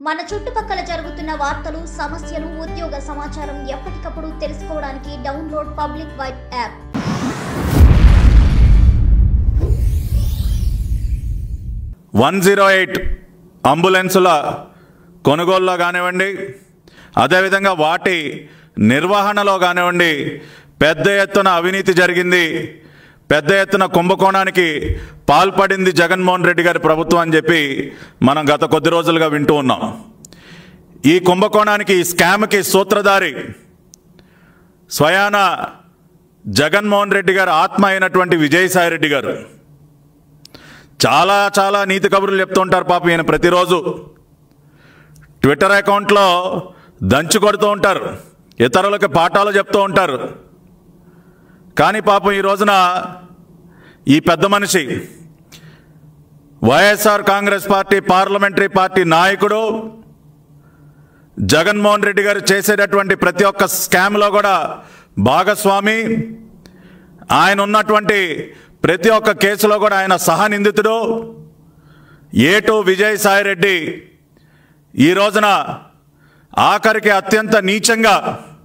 మన చుట్టుపక్కల జరుగుతున్న వార్తలు సమస్యలు ఉద్యోగ సమాచారం ఎప్పటికప్పుడు తెలుసుకోవడానికి download Public Vibe app one zero eight అంబులెన్సుల కొనుగోలులో కానివ్వండి అదేవిధంగా వాటి నిర్వహణలో కానివ్వండి పెద్ద ఎత్తున అవినీతి జరిగింది పెద్ద ఎత్తున కుంభకోణానికి పాల్పడింది జగన్మోహన్ రెడ్డి గారి ప్రభుత్వం అని చెప్పి మనం గత కొద్ది రోజులుగా వింటూ ఉన్నాం ఈ కుంభకోణానికి ఈ స్కామ్కి సూత్రధారి స్వయాన జగన్మోహన్ రెడ్డి గారి ఆత్మ అయినటువంటి విజయసాయి రెడ్డి గారు చాలా చాలా నీతి కబుర్లు చెప్తుంటారు పాపం ఈయన ప్రతిరోజు ట్విట్టర్ అకౌంట్లో దంచి కొడుతూ ఉంటారు ఇతరులకు పాఠాలు చెప్తూ ఉంటారు కానీ పాపం ఈ రోజున ఈ పెద్ద మనిషి YSR Congress party parliamentary party నాయకుడు జగన్మోహన్ రెడ్డి గారు చేసేటటువంటి ప్రతి ఒక్క స్కామ్లో కూడా భాగస్వామి ఆయన ఉన్నటువంటి ప్రతి ఒక్క కేసులో కూడా ఆయన సహనిందితుడు ఏటు విజయసాయి రెడ్డి ఈ రోజున ఆఖరికి అత్యంత నీచంగా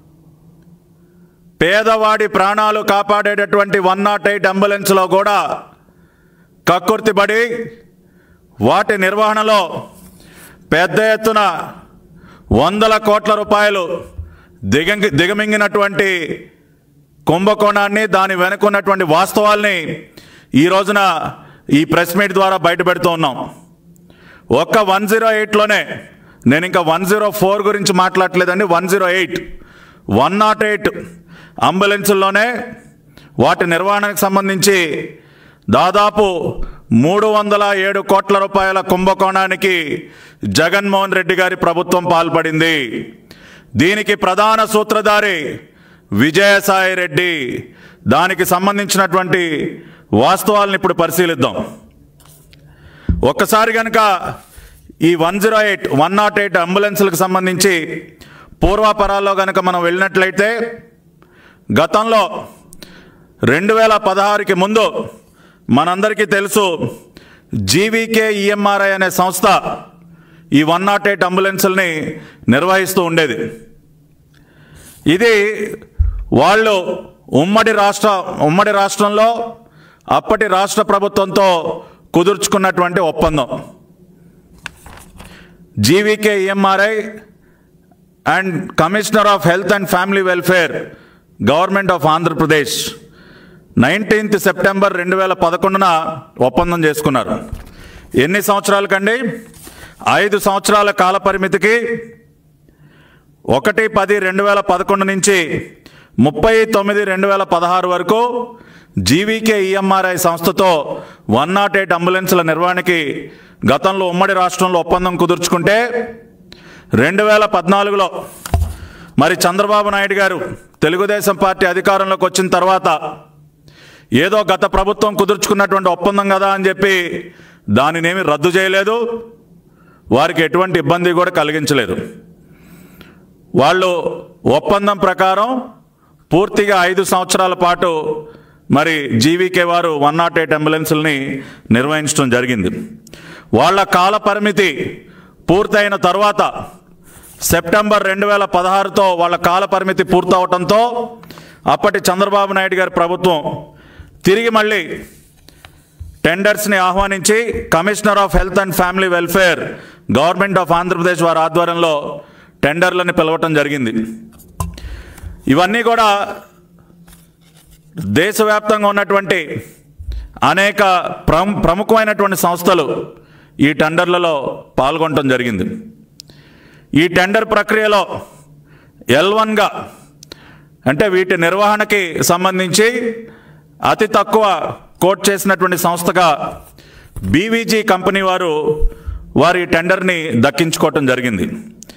పేదవాడి ప్రాణాలు కాపాడేటటువంటి వన్ నాట్ ఎయిట్ అంబులెన్స్లో కూడా కక్కుర్తిపడి వాటి నిర్వహణలో పెద్ద ఎత్తున వందల కోట్ల రూపాయలు దిగంగి దిగమింగినటువంటి కుంభకోణాన్ని దాని వెనుకున్నటువంటి వాస్తవాల్ని ఈ రోజున ఈ ప్రెస్ మీట్ ద్వారా బయటపెడుతూ ఉన్నాం ఒక్క వన్ జీరో ఎయిట్లోనే నేను ఇంకా వన్ జీరో ఫోర్ గురించి మాట్లాడలేదండి one zero eight one nought eight అంబులెన్సుల్లోనే వాటి నిర్వహణకు సంబంధించి దాదాపు మూడు వందల ఏడు కోట్ల రూపాయల కుంభకోణానికి జగన్మోహన్ రెడ్డి గారి ప్రభుత్వం పాల్పడింది దీనికి ప్రధాన సూత్రధారి విజయసాయి రెడ్డి దానికి సంబంధించినటువంటి వాస్తవాలను ఇప్పుడు పరిశీలిద్దాం ఒక్కసారి కనుక ఈ one zero eight one nought eight అంబులెన్స్లకు సంబంధించి పూర్వాపరాల్లో కనుక మనం వెళ్ళినట్లయితే గతంలో రెండు వేల పదహారుకి ముందు మనందరికీ తెలుసు జీవీకే ఈఎంఆర్ఐ అనే సంస్థ ఈ వన్ నాట్ ఎయిట్ అంబులెన్సుల్ని నిర్వహిస్తూ ఉండేది ఇది వాళ్ళు ఉమ్మడి రాష్ట్ర ఉమ్మడి రాష్ట్రంలో అప్పటి రాష్ట్ర ప్రభుత్వంతో కుదుర్చుకున్నటువంటి ఒప్పందం GVK EMRI and commissioner of health and family welfare government of Andhra Pradesh nineteenth September రెండు వేల పదకొండున ఒప్పందం చేసుకున్నారు ఎన్ని సంవత్సరాలకండి ఐదు సంవత్సరాల కాల పరిమితికి ఒకటి పది రెండు వేల పదకొండు నుంచి ముప్పై తొమ్మిది రెండు వేల పదహారు వరకు జీవీకే ఈఎంఆర్ఐ సంస్థతో వన్ నాట్ ఎయిట్ అంబులెన్స్ల నిర్వహణకి గతంలో ఉమ్మడి రాష్ట్రంలో ఒప్పందం కుదుర్చుకుంటే రెండు వేల పద్నాలుగులో మరి చంద్రబాబు నాయుడు గారు తెలుగుదేశం పార్టీ అధికారంలోకి వచ్చిన తర్వాత ఏదో గత ప్రభుత్వం కుదుర్చుకున్నటువంటి ఒప్పందం కదా అని చెప్పి దానినేమి రద్దు చేయలేదు వారికి ఎటువంటి ఇబ్బంది కూడా కలిగించలేదు వాళ్ళు ఒప్పందం ప్రకారం పూర్తిగా ఐదు సంవత్సరాల పాటు మరి జీవీకే వారు వన్ నాట్ ఎయిట్ అంబులెన్సుల్ని నిర్వహించడం జరిగింది వాళ్ళ కాల పరిమితి పూర్తయిన తర్వాత సెప్టెంబర్ రెండు వేల పదహారుతో వాళ్ళ కాల పరిమితి పూర్తవటంతో అప్పటి చంద్రబాబు నాయుడు గారి ప్రభుత్వం తిరిగి మళ్ళీ టెండర్స్ని ఆహ్వానించి commissioner of health and family welfare government of Andhra Pradesh వారి ఆధ్వర్యంలో టెండర్లని పిలవటం జరిగింది ఇవన్నీ కూడా దేశవ్యాప్తంగా ఉన్నటువంటి అనేక ప్రము ప్రముఖమైనటువంటి సంస్థలు ఈ టెండర్లలో పాల్గొనడం జరిగింది ఈ టెండర్ ప్రక్రియలో ఎల్ వన్గా అంటే వీటి నిర్వహణకి సంబంధించి అతి తక్కువ కోట్ చేసినటువంటి సంస్థగా బీవీజీ కంపెనీ వారు వారి టెండర్ని దక్కించుకోవటం జరిగింది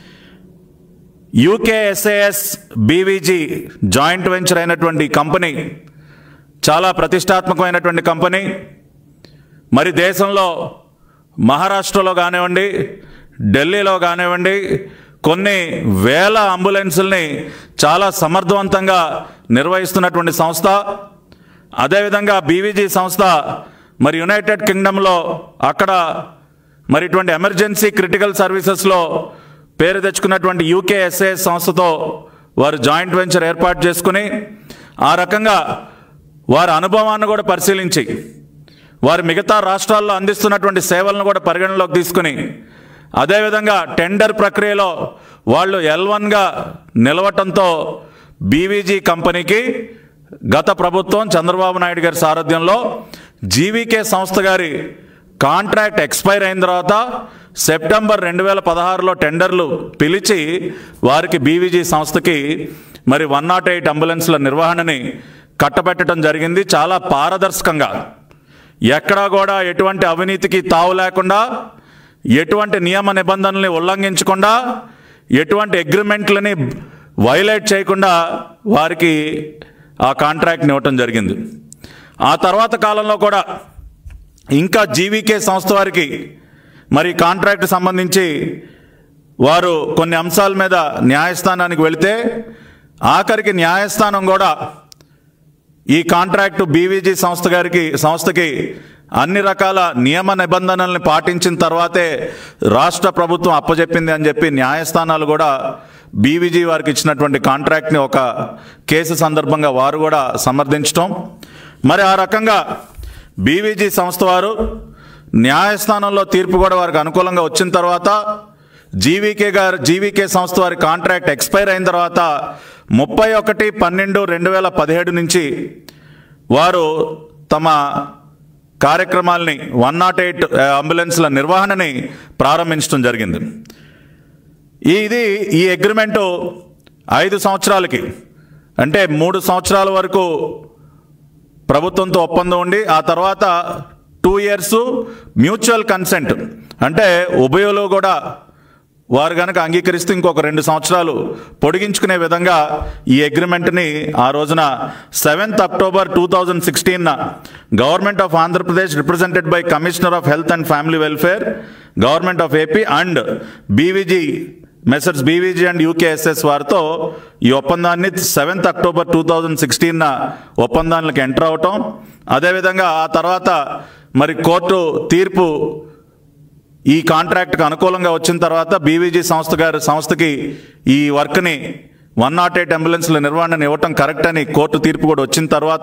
యూకేఎస్ఏఎస్ బీవీజీ జాయింట్ వెంచర్ అయినటువంటి కంపెనీ చాలా ప్రతిష్టాత్మకమైనటువంటి కంపెనీ మరి దేశంలో మహారాష్ట్రలో కానివ్వండి ఢిల్లీలో కానివ్వండి కొన్ని వేల అంబులెన్సుల్ని చాలా సమర్థవంతంగా నిర్వహిస్తున్నటువంటి సంస్థ అదేవిధంగా బీవీజీ సంస్థ మరి యునైటెడ్ కింగ్డమ్లో అక్కడ మరి ఇటువంటి ఎమర్జెన్సీ క్రిటికల్ సర్వీసెస్లో పేరు తెచ్చుకున్నటువంటి యూకేఎస్ఏఎస్ సంస్థతో వారు జాయింట్ వెంచర్ ఏర్పాటు చేసుకుని ఆ రకంగా వారి అనుభవాన్ని కూడా పరిశీలించి వారి మిగతా రాష్ట్రాల్లో అందిస్తున్నటువంటి సేవలను కూడా పరిగణలోకి తీసుకుని అదేవిధంగా టెండర్ ప్రక్రియలో వాళ్ళు ఎల్ వన్గా నిలవటంతో బీవీజీ కంపెనీకి గత ప్రభుత్వం చంద్రబాబు నాయుడు గారి సారథ్యంలో జీవీకే సంస్థ గారి కాంట్రాక్ట్ ఎక్స్పైర్ అయిన తర్వాత సెప్టెంబర్ రెండు వేల పదహారులో టెండర్లు పిలిచి వారికి బీవీజీ సంస్థకి మరి వన్ నాట్ ఎయిట్ అంబులెన్స్ల నిర్వహణని కట్టబెట్టడం జరిగింది చాలా పారదర్శకంగా ఎక్కడా కూడా ఎటువంటి అవినీతికి తావు లేకుండా ఎటువంటి నియమ నిబంధనల్ని ఉల్లంఘించకుండా ఎటువంటి అగ్రిమెంట్లని వైలేట్ చేయకుండా వారికి ఆ కాంట్రాక్ట్ని ఇవ్వటం జరిగింది ఆ తర్వాత కాలంలో కూడా ఇంకా జీవీకే సంస్థ వారికి మరి కాంట్రాక్ట్ సంబంధించి వారు కొన్ని అంశాల మీద న్యాయస్థానానికి వెళితే ఆఖరికి న్యాయస్థానం కూడా ఈ కాంట్రాక్టు బీవీజీ సంస్థ గారికి సంస్థకి అన్ని రకాల నియమ నిబంధనల్ని పాటించిన తర్వాతే రాష్ట్ర ప్రభుత్వం అప్పచెప్పింది అని చెప్పి న్యాయస్థానాలు కూడా బీవీజీ వారికి ఇచ్చినటువంటి కాంట్రాక్ట్ని ఒక కేసు సందర్భంగా వారు కూడా సమర్థించటం మరి ఆ రకంగా బీవీజీ సంస్థ వారు న్యాయస్థానంలో తీర్పు కూడా వారికి అనుకూలంగా వచ్చిన తర్వాత జీవీకే గారు జీవీకే సంస్థ వారి కాంట్రాక్ట్ ఎక్స్పైర్ అయిన తర్వాత ముప్పై ఒకటి పన్నెండు రెండు వేల పదిహేడు నుంచి వారు తమ కార్యక్రమాల్ని వన్ నాట్ ఎయిట్ అంబులెన్స్ల నిర్వహణని ప్రారంభించడం జరిగింది ఇది ఈ అగ్రిమెంటు ఐదు సంవత్సరాలకి అంటే మూడు సంవత్సరాల వరకు ప్రభుత్వంతో ఒప్పందం ఉండి ఆ తర్వాత టూ ఇయర్స్ మ్యూచువల్ కన్సెంట్ అంటే ఉభయలు కూడా వారు కనుక అంగీకరిస్తే ఇంకొక రెండు సంవత్సరాలు పొడిగించుకునే విధంగా ఈ అగ్రిమెంట్ని ఆ రోజున seventh October two thousand sixteen government of Andhra Pradesh represented by commissioner of health and family welfare government of AP and BVG messrs BVG and UKSS వారితో ఈ ఒప్పందాన్ని seventh October two thousand sixteen ఒప్పందానికి ఎంటర్ అవటం అదేవిధంగా ఆ తర్వాత మరి కోర్టు తీర్పు ఈ కాంట్రాక్ట్కి అనుకూలంగా వచ్చిన తర్వాత బీవీజీ సంస్థ గారి సంస్థకి ఈ వర్క్ని వన్ నాట్ ఎయిట్ అంబులెన్స్ల నిర్వహణను ఇవ్వటం కరెక్ట్ అని కోర్టు తీర్పు కూడా వచ్చిన తర్వాత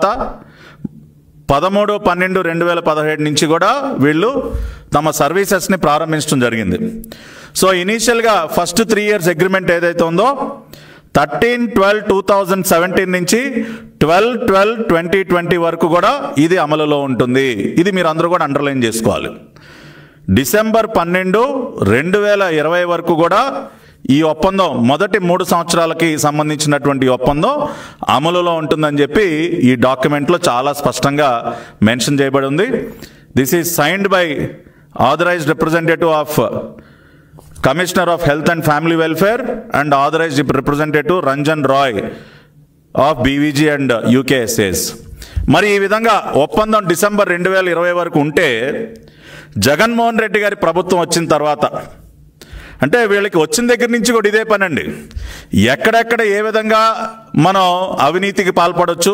పదమూడు పన్నెండు రెండు వేల పదిహేడు నుంచి కూడా వీళ్ళు తమ సర్వీసెస్ని ప్రారంభించడం జరిగింది సో ఇనీషియల్గా ఫస్ట్ త్రీ ఇయర్స్ అగ్రిమెంట్ ఏదైతే ఉందో thirteen twelve two thousand seventeen నుంచి ట్వెల్వ్ ట్వెల్వ్ ట్వంటీ ట్వంటీ వరకు కూడా ఇది అమలులో ఉంటుంది ఇది మీరు అందరూ కూడా అండర్లైన్ చేసుకోవాలి డిసెంబర్ పన్నెండు రెండు వేల ఇరవై వరకు కూడా ఈ ఒప్పందం మొదటి మూడు సంవత్సరాలకి సంబంధించినటువంటి ఈ ఒప్పందం అమలులో ఉంటుందని చెప్పి ఈ డాక్యుమెంట్లో చాలా స్పష్టంగా మెన్షన్ చేయబడి ఉంది this is signed by authorised representative of commissioner of health and family welfare and authorised representative Ranjan Roy of BVG and UKSS మరి ఈ విధంగా ఒప్పందం డిసెంబర్ రెండు వేల ఇరవై వరకు ఉంటే జగన్మోహన్ రెడ్డి గారి ప్రభుత్వం వచ్చిన తర్వాత అంటే వీళ్ళకి వచ్చిన దగ్గర నుంచి కూడా ఇదే పని అండి ఎక్కడెక్కడ ఏ విధంగా మనం అవినీతికి పాల్పడవచ్చు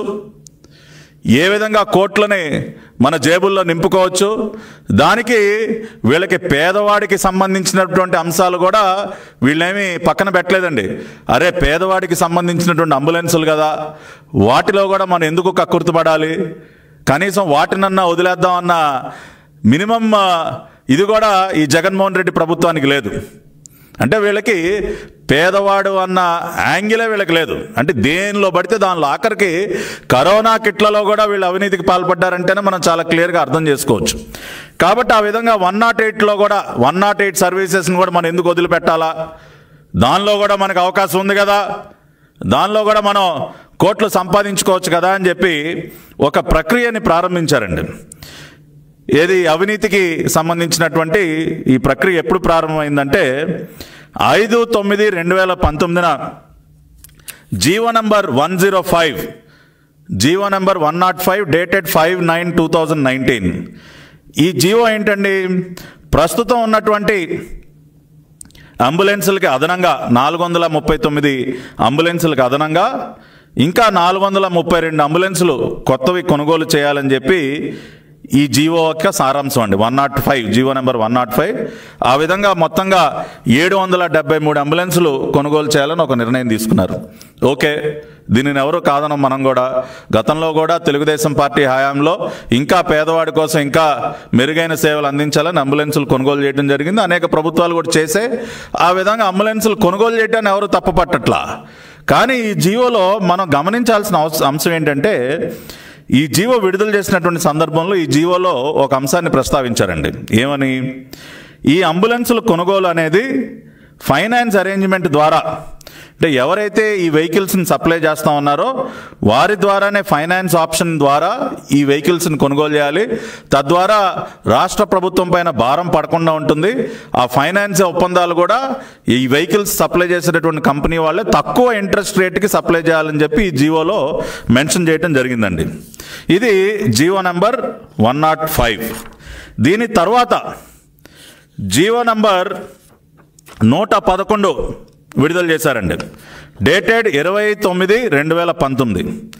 ఏ విధంగా కోట్లని మన జేబుల్లో నింపుకోవచ్చు దానికి వీళ్ళకి పేదవాడికి సంబంధించినటువంటి అంశాలు కూడా వీళ్ళేమి పక్కన పెట్టలేదండి అరే పేదవాడికి సంబంధించినటువంటి అంబులెన్సులు కదా వాటిలో కూడా మనం ఎందుకు కక్కుర్తిపడాలి కనీసం వాటినన్నా వదిలేద్దాం అన్న మినిమం ఆ, ఇది కూడా ఈ జగన్మోహన్ రెడ్డి ప్రభుత్వానికి లేదు అంటే వీళ్ళకి పేదవాడు అన్న యాంగిలే వీళ్ళకి లేదు అంటే దేనిలో పడితే దానిలో ఆఖరికి కరోనా కిట్లలో కూడా వీళ్ళు అవినీతికి పాల్పడ్డారంటేనే మనం చాలా క్లియర్గా అర్థం చేసుకోవచ్చు కాబట్టి ఆ విధంగా వన్ నాట్ ఎయిట్లో కూడా వన్ నాట్ ఎయిట్ సర్వీసెస్ని కూడా మనం ఎందుకు వదిలిపెట్టాలా దానిలో కూడా మనకు అవకాశం ఉంది కదా దానిలో కూడా మనం కోట్లు సంపాదించుకోవచ్చు కదా అని చెప్పి ఒక ప్రక్రియని ప్రారంభించారండి ఏది అవినీతికి సంబంధించినటువంటి ఈ ప్రక్రియ ఎప్పుడు ప్రారంభమైందంటే ఐదు తొమ్మిది రెండు వేల పంతొమ్మిదిన GO number one zero five GO number one nought five dated five nine two thousand nineteen ఈ జీవో ఏంటండి ప్రస్తుతం ఉన్నటువంటి అంబులెన్సులకి అదనంగా నాలుగు వందల ముప్పై తొమ్మిది అంబులెన్సులకు అదనంగా ఇంకా నాలుగు వందల ముప్పై రెండు అంబులెన్సులు కొత్తవి కొనుగోలు చేయాలని చెప్పి ఈ జీవో యొక్క సారాంశం అండి one nought five GO number one nought five ఆ విధంగా మొత్తంగా ఏడు వందల డెబ్బై మూడు అంబులెన్సులు కొనుగోలు చేయాలని ఒక నిర్ణయం తీసుకున్నారు ఓకే దీనిని ఎవరు కాదనం మనం కూడా గతంలో కూడా తెలుగుదేశం పార్టీ హయాంలో ఇంకా పేదవాడి కోసం ఇంకా మెరుగైన సేవలు అందించాలని అంబులెన్సులు కొనుగోలు చేయడం జరిగింది అనేక ప్రభుత్వాలు కూడా చేసే ఆ విధంగా అంబులెన్సులు కొనుగోలు చేయడాన్ని ఎవరు తప్పుపట్టట్లా కానీ ఈ జీవోలో మనం గమనించాల్సిన అవస- అంశం ఏంటంటే ఈ జీవో విడుదల చేసినటువంటి సందర్భంలో ఈ జీవోలో ఒక అంశాన్ని ప్రస్తావించారండి ఏమని ఈ అంబులెన్సుల కొనుగోలు అనేది ఫైనాన్స్ అరేంజ్మెంట్ ద్వారా అంటే ఎవరైతే ఈ వెహికల్స్ని సప్లై చేస్తా ఉన్నారో వారి ద్వారానే ఫైనాన్స్ ఆప్షన్ ద్వారా ఈ వెహికల్స్ని కొనుగోలు చేయాలి తద్వారా రాష్ట్ర ప్రభుత్వం పైన భారం పడకుండా ఉంటుంది ఆ ఫైనాన్స్ ఒప్పందాలు కూడా ఈ వెహికల్స్ సప్లై చేసేటటువంటి కంపెనీ వాళ్ళే తక్కువ ఇంట్రెస్ట్ రేట్కి సప్లై చేయాలని చెప్పి ఈ జీవోలో మెన్షన్ చేయడం జరిగిందండి ఇది GO number one nought five దీని తర్వాత జీవో నంబర్ నూట పదకొండు విడుదల చేశారండి డేటెడ్ ఇరవై తొమ్మిది రెండు వేల పంతొమ్మిది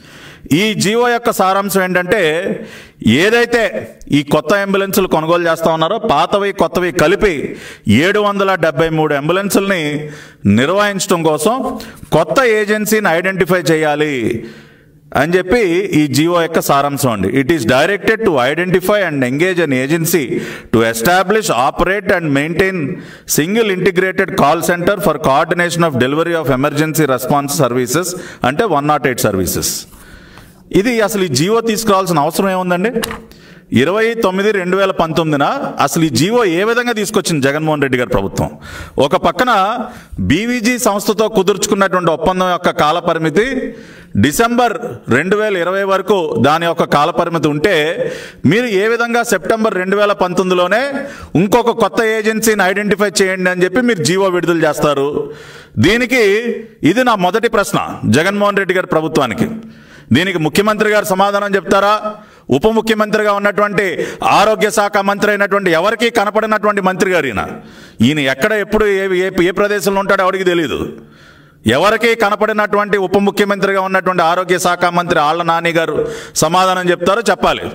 ఈ జీవో యొక్క సారాంశం ఏంటంటే ఏదైతే ఈ కొత్త అంబులెన్సులు కొనుగోలు చేస్తా ఉన్నారో పాతవి కొత్తవి కలిపి ఏడు వందల డెబ్బై మూడు అంబులెన్సుల్ని నిర్వహించడం కోసం కొత్త ఏజెన్సీని ఐడెంటిఫై చేయాలి అని చెప్పి ఈ జీవో యొక్క సారాంశం అండి it is directed to identify and engage an agency to establish operate and maintain single integrated call centre for coordination of delivery of emergency response services అంటే వన్ నాట్ ఎయిట్ సర్వీసెస్ ఇది అసలు ఈ GO తీసుకురావాల్సిన అవసరం ఏముందండి ఇరవై తొమ్మిది రెండు వేల పంతొమ్మిదిన అసలు ఈ జీవో ఏ విధంగా తీసుకొచ్చింది జగన్మోహన్ రెడ్డి గారి ప్రభుత్వం ఒక పక్కన బీవీజీ సంస్థతో కుదుర్చుకున్నటువంటి ఒప్పందం యొక్క కాల పరిమితి డిసెంబర్ రెండు వేల ఇరవై వరకు దాని యొక్క కాల పరిమితి ఉంటే మీరు ఏ విధంగా సెప్టెంబర్ రెండు వేల పంతొమ్మిదిలోనే ఇంకొక కొత్త ఏజెన్సీని ఐడెంటిఫై చేయండి అని చెప్పి మీరు జీవో విడుదల చేస్తారు దీనికి ఇది నా మొదటి ప్రశ్న జగన్మోహన్ రెడ్డి గారి ప్రభుత్వానికి దీనికి ముఖ్యమంత్రి గారు సమాధానం చెప్తారా ఉప ముఖ్యమంత్రిగా ఉన్నటువంటి ఆరోగ్య శాఖ మంత్రి అయినటువంటి ఎవరికీ కనపడినటువంటి మంత్రి గారు ఈయన ఈయన ఎక్కడ ఎప్పుడు ఏ ఏ ఏ ప్రదేశంలో ఉంటాడో ఎవరికి తెలియదు ఎవరికి కనపడినటువంటి ఉప ముఖ్యమంత్రిగా ఉన్నటువంటి ఆరోగ్య శాఖ మంత్రి ఆళ్ల నాని గారు సమాధానం చెప్తారో చెప్పాలి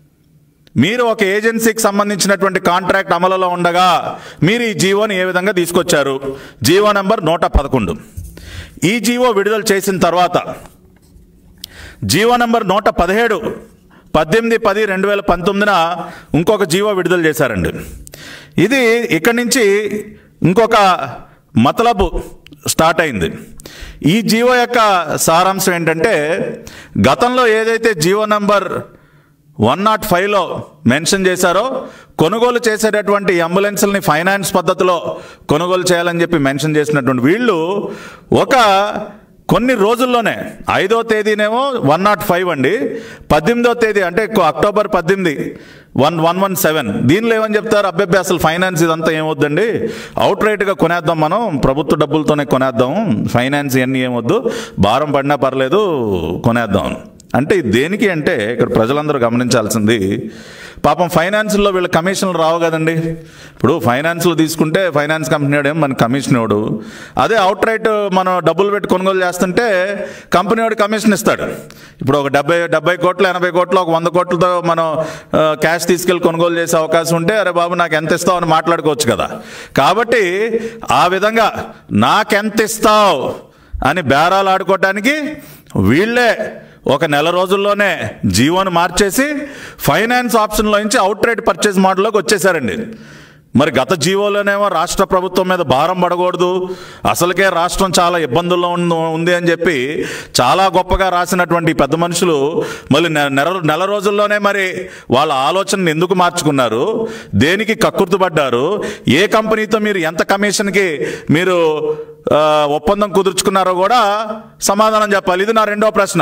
మీరు ఒక ఏజెన్సీకి సంబంధించినటువంటి కాంట్రాక్ట్ అమలులో ఉండగా మీరు ఈ జీవోని ఏ విధంగా తీసుకొచ్చారు జీవో నెంబర్ నూట పదకొండు ఈ జీవో విడుదల చేసిన తర్వాత జీవో నంబర్ నూట పదిహేడు పద్దెనిమిది పది రెండు వేల పంతొమ్మిదిన ఇంకొక జీవో విడుదల చేశారండి ఇది ఇక్కడి నుంచి ఇంకొక మతలబు స్టార్ట్ అయింది ఈ జీవో యొక్క సారాంశం ఏంటంటే గతంలో ఏదైతే జీవో నంబర్ వన్ నాట్ ఫైవ్లో మెన్షన్ చేశారో కొనుగోలు చేసేటటువంటి అంబులెన్స్ని ఫైనాన్స్ పద్ధతిలో కొనుగోలు చేయాలని చెప్పి మెన్షన్ చేసినటువంటి వీళ్ళు ఒక కొన్ని రోజుల్లోనే ఐదో తేదీనేమో వన్ నాట్ ఫైవ్ అండి పద్దెనిమిదో తేదీ అంటే అక్టోబర్ పద్దెనిమిది వన్ వన్ వన్ సెవెన్ దీనిలో ఏమని చెప్తారు అబ్బాయి అసలు ఫైనాన్స్ ఇదంతా ఏమొద్దండి అవుట్ రైట్గా కొనేద్దాం మనం ప్రభుత్వ డబ్బులతోనే కొనేద్దాం ఫైనాన్స్ ఇవన్నీ ఏమొద్దు భారం పడినా పర్లేదు కొనేద్దాం అంటే ఇది దేనికి అంటే ఇక్కడ ప్రజలందరూ గమనించాల్సింది పాపం ఫైనాన్స్లో వీళ్ళ కమిషన్లు రావు కదండి ఇప్పుడు ఫైనాన్స్లో తీసుకుంటే ఫైనాన్స్ కంపెనీ వాడు ఏం మన కమిషన్ ఇవ్వడు అదే అవుట్ రైట్ మనం డబ్బులు పెట్టి కొనుగోలు చేస్తుంటే కంపెనీ వాడు కమిషన్ ఇస్తాడు ఇప్పుడు ఒక డెబ్బై డెబ్బై కోట్లు ఎనభై కోట్లు ఒక వంద కోట్లతో మనం ఆ, క్యాష్ తీసుకెళ్ళి కొనుగోలు చేసే అవకాశం ఉంటే అరే బాబు నాకు ఎంత ఇస్తావు అని మాట్లాడుకోవచ్చు కదా కాబట్టి ఆ విధంగా నాకెంత ఇస్తావు అని బేరాలు ఆడుకోవటానికి వీళ్ళే ఒక నెల రోజుల్లోనే జీవోను మార్చేసి ఫైనాన్స్ ఆప్షన్లో నుంచి అవుట్ రైట్ పర్చేస్ మోడల్లోకి వచ్చేసారండి మరి గత జీవోలోనేమో రాష్ట్ర ప్రభుత్వం మీద భారం పడకూడదు అసలుకే రాష్ట్రం చాలా ఇబ్బందుల్లో ఉంది- ఉంది అని చెప్పి చాలా గొప్పగా రాసినటువంటి ఈ పెద్ద మనుషులు మళ్ళీ నె- నెల నెల రోజుల్లోనే మరి వాళ్ళ ఆలోచనను ఎందుకు మార్చుకున్నారు దేనికి కక్కుర్తుపడ్డారు ఏ కంపెనీతో మీరు ఎంత కమిషన్కి మీరు ఆ, ఒప్పందం కుదుర్చుకున్నారో కూడా సమాధానం చెప్పాలి ఇది నా రెండో ప్రశ్న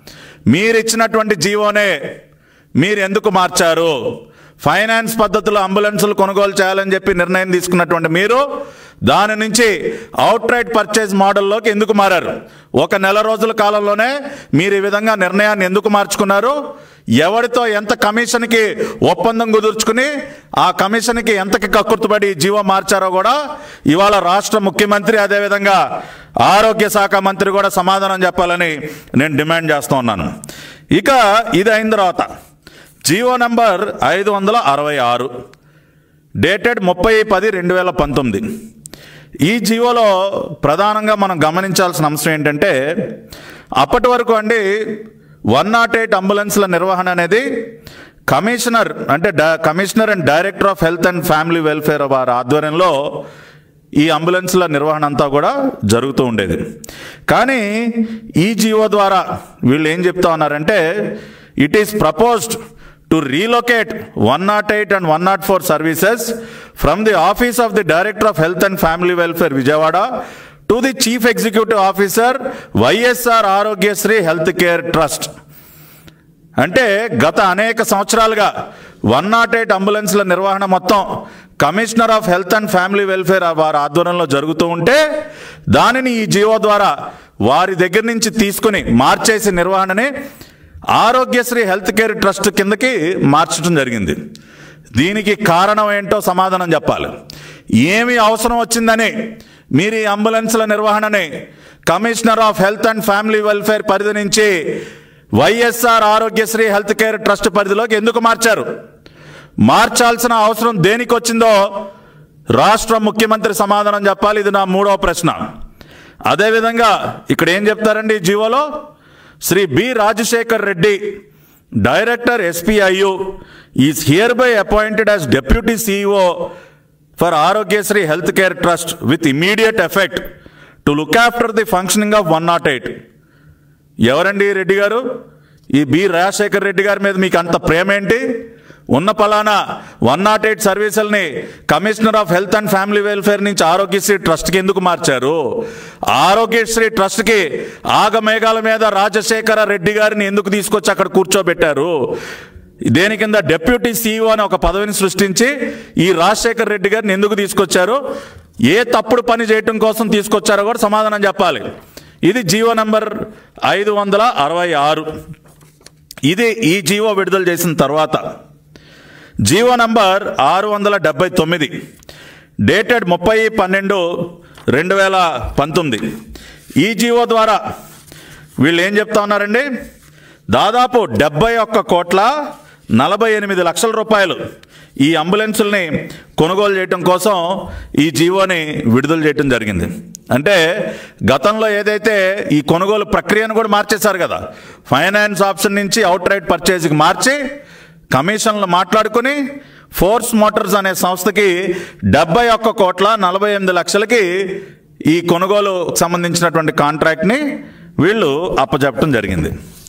మీరు ఇచ్చినటువంటి జీవోనే మీరు ఎందుకు మార్చారు ఫైనాన్స్ పద్ధతిలో అంబులెన్సులు కొనుగోలు చేయాలని చెప్పి నిర్ణయం తీసుకున్నటువంటి మీరు దాని నుంచి అవుట్ రైట్ పర్చేజ్ మోడల్లోకి ఎందుకు మారారు ఒక నెల రోజుల కాలంలోనే మీరు ఈ విధంగా నిర్ణయాన్ని ఎందుకు మార్చుకున్నారు ఎవరితో ఎంత కమిషన్కి ఒప్పందం కుదుర్చుకుని ఆ కమిషన్కి ఎంతకి కక్కుర్తుపడి జీవో మార్చారో కూడా ఇవాళ రాష్ట్ర ముఖ్యమంత్రి అదేవిధంగా ఆరోగ్య శాఖ మంత్రి కూడా సమాధానం చెప్పాలని నేను డిమాండ్ చేస్తూ ఉన్నాను ఇక ఇది అయిన తర్వాత జీవో నంబర్ ఐదు వందల అరవై ఆరు డేటెడ్ ముప్పై పది రెండు వేల పంతొమ్మిది ఈ జీవోలో ప్రధానంగా మనం గమనించాల్సిన అంశం ఏంటంటే అప్పటి వరకు అండి వన్ నాట్ ఎయిట్ అంబులెన్స్ల నిర్వహణ అనేది కమిషనర్ అంటే డ- commissioner and director of health and family welfare వారి ఆధ్వర్యంలో ఈ అంబులెన్స్ల నిర్వహణ అంతా కూడా జరుగుతూ ఉండేది కానీ ఈ జీవో ద్వారా వీళ్ళు ఏం చెప్తా ఉన్నారంటే it is proposed to relocate one nought eight and one nought four services from the office of the director of health and family welfare Vijayawada to the chief executive officer YSR Aarogyasri health care trust అంటే గత అనేక సంవత్సరాలుగా one nought eight అంబులెన్స్ల నిర్వహణ మొత్తం commissioner of health and family welfare వారి ఆధ్వర్యంలో జరుగుతూ ఉంటే దానిని ఈ జీవో ద్వారా వారి దగ్గర నుంచి తీసుకుని మార్చేసి నిర్వహణని ఆరోగ్యశ్రీ హెల్త్ కేర్ ట్రస్ట్ కిందకి మార్చడం జరిగింది దీనికి కారణం ఏంటో సమాధానం చెప్పాలి ఏమి అవసరం వచ్చిందని మీరు ఈ అంబులెన్స్ల నిర్వహణని commissioner of health and family welfare పరిధి నుంచి YSR Aarogyasri health care trust పరిధిలోకి ఎందుకు మార్చారు మార్చాల్సిన అవసరం దేనికి వచ్చిందో రాష్ట్ర ముఖ్యమంత్రి సమాధానం చెప్పాలి ఇది నా మూడవ ప్రశ్న అదేవిధంగా ఇక్కడ ఏం చెప్తారండి ఈ జీవోలో Shri B Rajasekhar Reddy director SPIU is hereby appointed as deputy CEO for Aarogyasri health care trust with immediate effect to look after the functioning of one nought eight ఎవరండి ఈ రెడ్డి గారు ఈ బి రాజశేఖర్ రెడ్డి గారి మీద మీకు అంత ప్రేమ ఏంటి ఉన్న పలానా వన్ నాట్ ఎయిట్ సర్వీసుల్ని commissioner of health and family welfare నుంచి ఆరోగ్యశ్రీ ట్రస్ట్కి ఎందుకు మార్చారు ఆరోగ్యశ్రీ ట్రస్ట్కి ఆగమేఘాల మీద రాజశేఖర రెడ్డి గారిని ఎందుకు తీసుకొచ్చి అక్కడ కూర్చోబెట్టారు దేని కింద డెప్యూటీ సీఈఓ అని ఒక పదవిని సృష్టించి ఈ రాజశేఖర్ రెడ్డి గారిని ఎందుకు తీసుకొచ్చారు ఏ తప్పుడు పని చేయటం కోసం తీసుకొచ్చారో కూడా సమాధానం చెప్పాలి ఇది జీవో నంబర్ ఐదు వందల అరవై ఆరు ఇది ఈ జీవో విడుదల చేసిన తర్వాత జీవో నంబర్ ఆరు వందల డెబ్బై తొమ్మిది డేటెడ్ ముప్పై పన్నెండు రెండు వేల పంతొమ్మిది ఈ జీవో ద్వారా వీళ్ళు ఏం చెప్తా ఉన్నారండి దాదాపు డెబ్బై ఒక్క కోట్ల నలభై ఎనిమిది లక్షల రూపాయలు ఈ అంబులెన్సుల్ని కొనుగోలు చేయటం కోసం ఈ జీవోని విడుదల చేయటం జరిగింది అంటే గతంలో ఏదైతే ఈ కొనుగోలు ప్రక్రియను కూడా మార్చేశారు కదా ఫైనాన్స్ ఆప్షన్ నుంచి అవుట్ రైట్ పర్చేజ్కి మార్చి కమిషన్లు మాట్లాడుకుని ఫోర్స్ మోటార్స్ అనే సంస్థకి డెబ్బై ఒక్క కోట్ల నలభై ఎనిమిది లక్షలకి ఈ కొనుగోలు సంబంధించినటువంటి కాంట్రాక్ట్ని వీళ్ళు అప్పచెప్పడం జరిగింది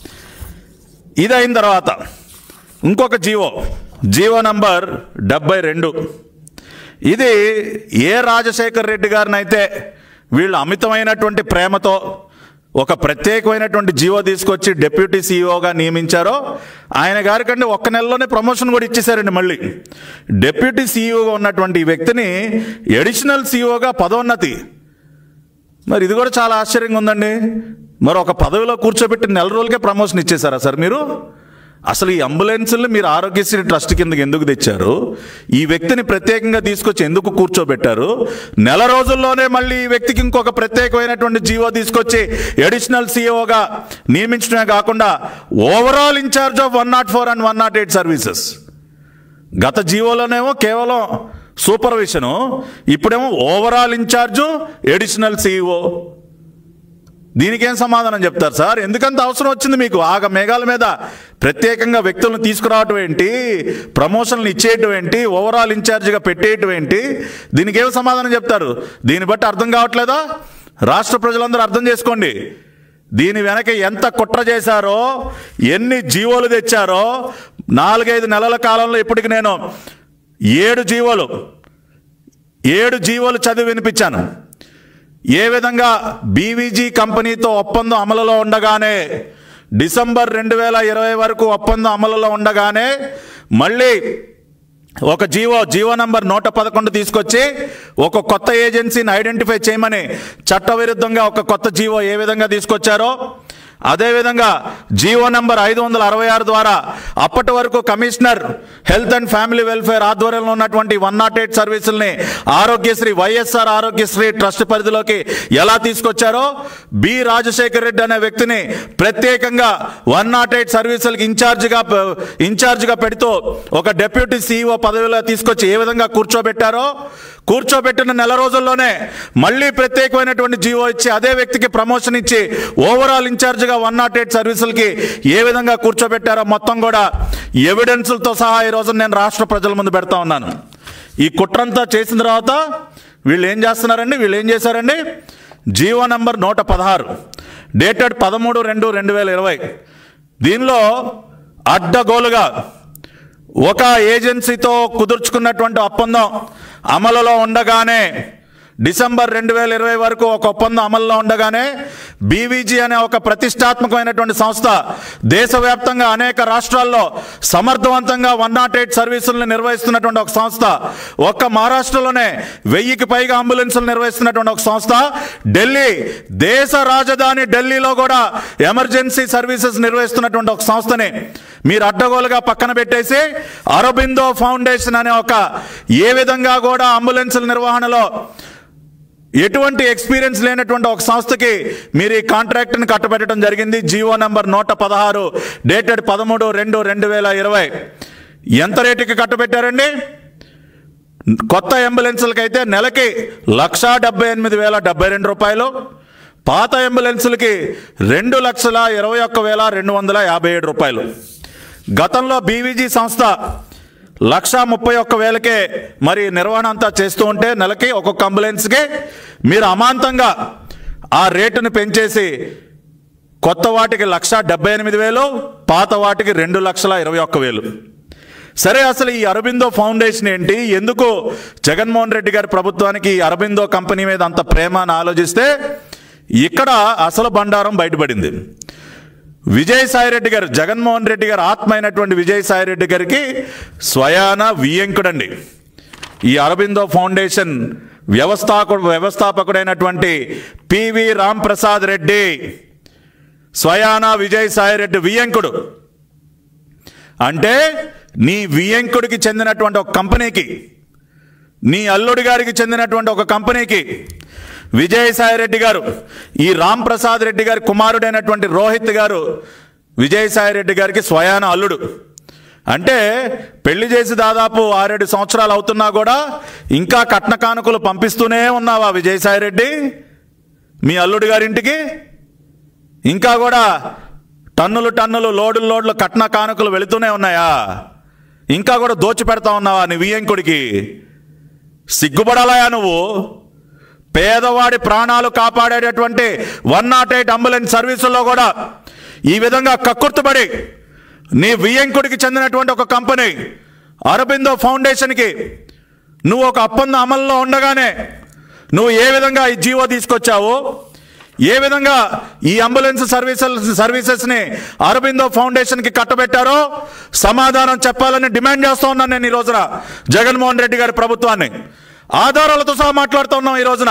ఇది అయిన తర్వాత ఇంకొక జీవో జీవో నంబర్ డెబ్బై రెండు ఇది ఏ రాజశేఖర్ రెడ్డి గారిని అయితే వీళ్ళు అమితమైనటువంటి ప్రేమతో ఒక ప్రత్యేకమైనటువంటి జీవో తీసుకొచ్చి డిప్యూటీ సీఈఓగా నియమించారో ఆయన గారి కంటే ఒక్క నెలలోనే ప్రమోషన్ కూడా ఇచ్చేశారండి మళ్ళీ డిప్యూటీ సీఈఓగా ఉన్నటువంటి ఈ వ్యక్తిని ఎడిషనల్ సీఈఓగా పదోన్నతి మరి ఇది కూడా చాలా ఆశ్చర్యంగా ఉందండి మరి ఒక పదవిలో కూర్చోబెట్టి నెల రోజులకే ప్రమోషన్ ఇచ్చేశారా సార్ మీరు అసలు ఈ అంబులెన్స్ని మీరు ఆరోగ్యశ్రీ ట్రస్ట్ కిందకి ఎందుకు తెచ్చారు ఈ వ్యక్తిని ప్రత్యేకంగా తీసుకొచ్చి ఎందుకు కూర్చోబెట్టారు నెల రోజుల్లోనే మళ్ళీ ఈ వ్యక్తికి ఇంకొక ప్రత్యేకమైనటువంటి జీవో తీసుకొచ్చి అడిషనల్ సీఈఓగా నియమించడమే కాకుండా overall incharge of one nought four and one nought eight services గత జీవోలోనేమో కేవలం సూపర్విజను ఇప్పుడేమో ఓవరాల్ ఇన్ఛార్జు ఎడిషనల్ సీఈఓ దీనికేం సమాధానం చెప్తారు సార్ ఎందుకంత అవసరం వచ్చింది మీకు ఆగ మేఘాల మీద ప్రత్యేకంగా వ్యక్తులను తీసుకురావటం ఏంటి ప్రమోషన్లు ఇచ్చేయటం ఏంటి ఓవరాల్ ఇన్ఛార్జిగా పెట్టేయటం ఏంటి దీనికి ఏం సమాధానం చెప్తారు దీన్ని బట్టి అర్థం కావట్లేదా రాష్ట్ర ప్రజలందరూ అర్థం చేసుకోండి దీని వెనక ఎంత కుట్ర చేశారో ఎన్ని జీవోలు తెచ్చారో నాలుగైదు నెలల కాలంలో ఇప్పటికి నేను ఏడు జీవోలు ఏడు జీవోలు చదివి వినిపించాను ఏ విధంగా బీవీజీ కంపెనీతో ఒప్పందం అమలులో ఉండగానే డిసెంబర్ రెండు వేల ఇరవై వరకు ఒప్పందం అమలులో ఉండగానే మళ్ళీ ఒక జీవో జీవో నంబర్ నూట పదకొండు తీసుకొచ్చి ఒక కొత్త ఏజెన్సీని ఐడెంటిఫై చేయమని చట్టవిరుద్ధంగా ఒక కొత్త జీవో ఏ విధంగా తీసుకొచ్చారో అదేవిధంగా జీవో నెంబర్ ఐదు వందల అరవై ఆరు ద్వారా అప్పటి వరకు commissioner health and family welfare ఆధ్వర్యంలో ఉన్నటువంటి వన్ నాట్ ఎయిట్ సర్వీసుల్ని ఆరోగ్యశ్రీ వైఎస్ఆర్ ఆరోగ్యశ్రీ ట్రస్ట్ పరిధిలోకి ఎలా తీసుకొచ్చారో బి రాజశేఖర్ రెడ్డి అనే వ్యక్తిని ప్రత్యేకంగా వన్ నాట్ ఎయిట్ సర్వీసులకి ఇన్ఛార్జిగా ఇన్ఛార్జిగా పెడుతూ ఒక డెప్యూటీ సీఈఓ పదవిలో తీసుకొచ్చి ఏ విధంగా కూర్చోబెట్టారో కూర్చోబెట్టిన నెల రోజుల్లోనే మళ్ళీ ప్రత్యేకమైనటువంటి జీవో ఇచ్చి అదే వ్యక్తికి ప్రమోషన్ ఇచ్చి ఓవరాల్ ఇన్ఛార్జిగా వన్ నాట్ ఎయిట్ సర్వీసులకి ఏ విధంగా కూర్చోబెట్టారో మొత్తం కూడా ఎవిడెన్సులతో సహా ఈ రోజు నేను రాష్ట్ర ప్రజల ముందు పెడతా ఉన్నాను ఈ కుట్రంతా చేసిన తర్వాత వీళ్ళు ఏం చేస్తున్నారండి వీళ్ళు ఏం చేశారండి జీవో నంబర్ నూట పదహారు డేటెడ్ పదమూడు రెండు రెండు వేల ఇరవై దీనిలో అడ్డగోలుగా ఒక ఏజెన్సీతో కుదుర్చుకున్నటువంటి ఒప్పందం అమలులో ఉండగానే డిసెంబర్ రెండు వేల ఇరవై వరకు ఒక ఒప్పందం అమల్లో ఉండగానే బీవీజీ అనే ఒక ప్రతిష్టాత్మకమైనటువంటి సంస్థ దేశవ్యాప్తంగా అనేక రాష్ట్రాల్లో సమర్థవంతంగా వన్ నాట్ ఎయిట్ సర్వీసులను నిర్వహిస్తున్నటువంటి ఒక సంస్థ ఒక్క మహారాష్ట్రలోనే వెయ్యికి పైగా అంబులెన్సులు నిర్వహిస్తున్నటువంటి ఒక సంస్థ ఢిల్లీ దేశ రాజధాని ఢిల్లీలో కూడా ఎమర్జెన్సీ సర్వీసెస్ నిర్వహిస్తున్నటువంటి ఒక సంస్థని మీరు అడ్డగోలుగా పక్కన పెట్టేసి అరబిందో ఫౌండేషన్ అనే ఒక ఏ విధంగా కూడా అంబులెన్సుల నిర్వహణలో ఎటువంటి ఎక్స్పీరియన్స్ లేనటువంటి ఒక సంస్థకి మీరు ఈ కాంట్రాక్ట్ని కట్టబెట్టడం జరిగింది జీవో నంబర్ నూట పదహారు డేటెడ్ పదమూడు రెండు రెండు వేల ఇరవై ఎంత రేటుకి కట్టబెట్టారండి కొత్త అంబులెన్సులకి అయితే నెలకి లక్షా డెబ్బై ఎనిమిది వేల డెబ్బై రెండు రూపాయలు పాత అంబులెన్సులకి రెండు లక్షల ఇరవై ఒక్క వేల రెండు వందల యాభై ఏడు రూపాయలు గతంలో బీవీజీ సంస్థ లక్ష ముప్పై ఒక్క వేలకే మరి నిర్వహణ అంతా చేస్తూ ఉంటే నెలకి ఒక్కొక్క అంబులెన్స్కి మీరు అమాంతంగా ఆ రేటును పెంచేసి కొత్త వాటికి లక్ష డెబ్బై ఎనిమిది వేలు పాత వాటికి రెండు లక్షల ఇరవై ఒక్క వేలు సరే అసలు ఈ అరబిందో ఫౌండేషన్ ఏంటి ఎందుకు జగన్మోహన్ రెడ్డి గారి ప్రభుత్వానికి ఈ అరబిందో కంపెనీ మీద అంత ప్రేమ అని ఆలోచిస్తే ఇక్కడ అసలు బండారం బయటపడింది విజయసాయిరెడ్డి గారు జగన్మోహన్ రెడ్డి గారు ఆత్మ అయినటువంటి విజయసాయిరెడ్డి గారికి స్వయాన వియంకుడండి ఈ అరబిందో ఫౌండేషన్ వ్యవస్థాపకు వ్యవస్థాపకుడైనటువంటి పివి రామ్ ప్రసాద్ రెడ్డి స్వయాన విజయసాయిరెడ్డి వియంకుడు అంటే నీ వియంకుడికి చెందినటువంటి ఒక కంపెనీకి నీ అల్లుడి గారికి చెందినటువంటి ఒక కంపెనీకి విజయసాయిరెడ్డి గారు ఈ రామ్ ప్రసాద్ రెడ్డి గారి కుమారుడైనటువంటి రోహిత్ గారు విజయసాయిరెడ్డి గారికి స్వయాన అల్లుడు అంటే పెళ్లి చేసి దాదాపు ఆరేడు సంవత్సరాలు అవుతున్నా కూడా ఇంకా కట్న కానుకలు పంపిస్తూనే ఉన్నావా విజయసాయిరెడ్డి మీ అల్లుడి గారింటికి ఇంకా కూడా టన్నులు టన్నులు లోడులు లోడ్లు కట్న కానుకలు వెళుతూనే ఉన్నాయా ఇంకా కూడా దోచి పెడతా ఉన్నావా నీ వియ్యంకుడికి సిగ్గుపడాలయా నువ్వు పేదవాడి ప్రాణాలు కాపాడేటటువంటి వన్ నాట్ ఎయిట్ అంబులెన్స్ సర్వీసుల్లో కూడా ఈ విధంగా కక్కుర్తుపడి నీ వియ్యంకుడికి చెందినటువంటి ఒక కంపెనీ అరబిందో ఫౌండేషన్కి నువ్వు ఒక ఒప్పందం అమల్లో ఉండగానే నువ్వు ఏ విధంగా ఈ జీవో తీసుకొచ్చావు ఏ విధంగా ఈ అంబులెన్స్ సర్వీసెస్ సర్వీసెస్ని అరబిందో ఫౌండేషన్కి కట్టబెట్టారో సమాధానం చెప్పాలని డిమాండ్ చేస్తూ ఉన్నాను నేను ఈ రోజున జగన్మోహన్ రెడ్డి గారి ప్రభుత్వాన్ని ఆధారాలతో సహా మాట్లాడుతూ ఉన్నాం ఈ రోజున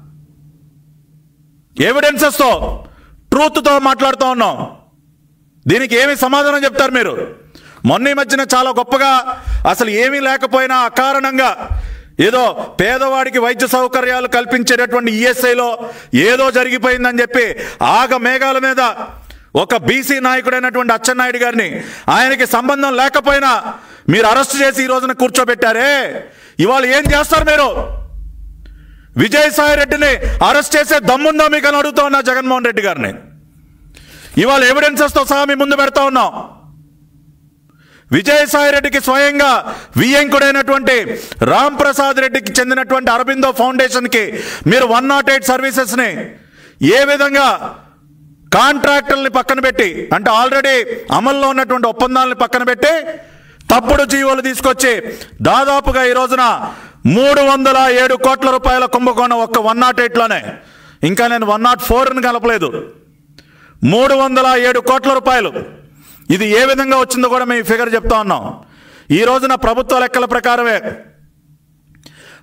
ఎవిడెన్సెస్తో ట్రూత్తో మాట్లాడుతూ ఉన్నాం దీనికి ఏమి సమాధానం చెప్తారు మీరు మొన్న ఈ మధ్యన చాలా గొప్పగా అసలు ఏమీ లేకపోయినా అకారణంగా ఏదో పేదవాడికి వైద్య సౌకర్యాలు కల్పించేటటువంటి ఈఎస్ఐలో ఏదో జరిగిపోయిందని చెప్పి ఆగ మేఘాల మీద ఒక బీసీ నాయకుడైనటువంటి అచ్చెన్నాయుడు గారిని ఆయనకి సంబంధం లేకపోయినా మీరు అరెస్ట్ చేసి ఈ రోజున కూర్చోబెట్టారే ఇవాళ ఏం చేస్తారు మీరు విజయసాయి రెడ్డిని అరెస్ట్ చేసే దమ్ముందా మీకు అని అడుగుతా ఉన్నా జగన్మోహన్ రెడ్డి గారిని ఇవాళ ఎవిడెన్సెస్తో సహా మీ ముందు పెడతా ఉన్నాం విజయసాయి రెడ్డికి స్వయంగా వియంకుడైనటువంటి రామ్ ప్రసాద్ రెడ్డికి చెందినటువంటి అరబిందో ఫౌండేషన్కి మీరు వన్ నాట్ ఎయిట్ సర్వీసెస్ని ఏ విధంగా కాంట్రాక్టర్ని పక్కన పెట్టి అంటే ఆల్రెడీ అమల్లో ఉన్నటువంటి ఒప్పందాలని పక్కన పెట్టి తప్పుడు జీవోలు తీసుకొచ్చి దాదాపుగా ఈ రోజున మూడు వందల ఏడు కోట్ల రూపాయల కుంభకోణం ఒక్క వన్ నాట్ ఎయిట్లోనే ఇంకా నేను వన్ నాట్ ఫోర్ని కలపలేదు మూడు వందల ఏడు కోట్ల రూపాయలు ఇది ఏ విధంగా వచ్చిందో కూడా మేము ఫిగర్ చెప్తా ఉన్నాం ఈ రోజున ప్రభుత్వ లెక్కల ప్రకారమే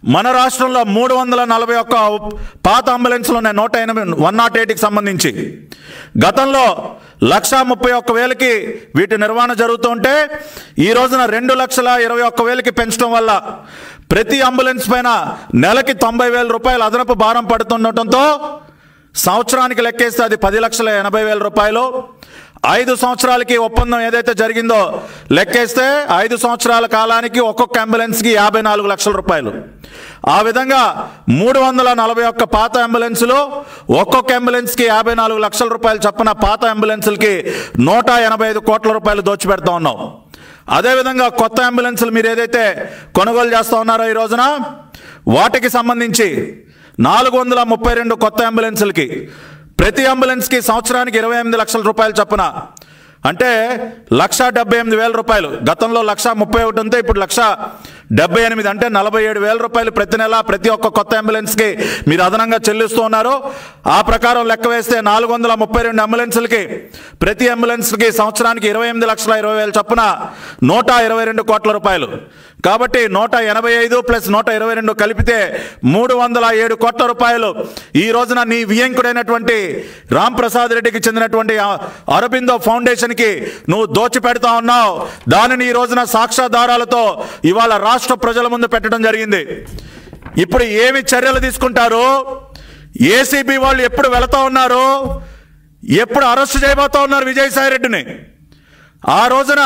మన రాష్ట్రంలో మూడు వందల నలభై ఒక్క పాత అంబులెన్స్లు ఉన్నాయి నూట ఎనిమిది వన్ నాట్ ఎయిట్కి సంబంధించి గతంలో లక్ష ముప్పై ఒక్క వేలకి వీటి నిర్వహణ జరుగుతుంటే ఈ రోజున రెండు లక్షల ఇరవై ఒక్క వేలకి పెంచడం వల్ల ప్రతి అంబులెన్స్ పైన నెలకి తొంభై వేల రూపాయలు అదనపు భారం పడుతుండటంతో సంవత్సరానికి లెక్కేస్తే అది పది లక్షల ఎనభై వేల రూపాయలు ఐదు సంవత్సరాలకి ఒప్పందం ఏదైతే జరిగిందో లెక్కేస్తే ఐదు సంవత్సరాల కాలానికి ఒక్కొక్క అంబులెన్స్కి యాభై నాలుగు లక్షల రూపాయలు ఆ విధంగా మూడు వందల నలభై ఒక్క పాత అంబులెన్సులు ఒక్కొక్క అంబులెన్స్కి యాభై నాలుగు లక్షల రూపాయలు చొప్పున పాత అంబులెన్సులకి నూట ఎనభై ఐదు కోట్ల రూపాయలు దోచిపెడతా ఉన్నాం అదేవిధంగా కొత్త అంబులెన్సులు మీరు ఏదైతే కొనుగోలు చేస్తూ ఉన్నారో ఈ రోజున వాటికి సంబంధించి నాలుగు వందల ముప్పై రెండు కొత్త అంబులెన్సులకి ప్రతి అంబులెన్స్కి సంవత్సరానికి ఇరవై ఎనిమిది లక్షల రూపాయలు చొప్పున అంటే లక్ష డెబ్బై ఎనిమిది వేల రూపాయలు గతంలో లక్ష ముప్పై ఒకటి ఉంటే ఇప్పుడు లక్ష డెబ్బై ఎనిమిది అంటే నలభై ఏడు వేల రూపాయలు ప్రతి నెల ప్రతి ఒక్క కొత్త అంబులెన్స్కి మీరు అదనంగా చెల్లిస్తూ ఉన్నారు ఆ ప్రకారం లెక్క వేస్తే నాలుగు వందల ముప్పై రెండు అంబులెన్సులకి ప్రతి అంబులెన్స్కి సంవత్సరానికి ఇరవై ఎనిమిది లక్షల ఇరవై వేల చొప్పున నూట ఇరవై రెండు కోట్ల రూపాయలు కాబట్టి నూట ఎనభై ఐదు ప్లస్ నూట ఇరవై రెండు కలిపితే మూడు వందల ఏడు కోట్ల రూపాయలు ఈ రోజున నీ వియంకుడైనటువంటి రామ్ ప్రసాద్ రెడ్డికి చెందినటువంటి ఆ అరబిందో ఫౌండేషన్కి నువ్వు దోచిపెడతా ఉన్నావు దానిని ఈ రోజున సాక్ష్యాధారాలతో ఇవాళ రాష్ట్ర ప్రజల ముందు పెట్టడం జరిగింది ఇప్పుడు ఏమి చర్యలు తీసుకుంటారు ఏసీబీ వాళ్ళు ఎప్పుడు వెళతా ఉన్నారు ఎప్పుడు అరెస్ట్ చేయబోతా ఉన్నారు విజయసాయి రెడ్డిని ఆ రోజున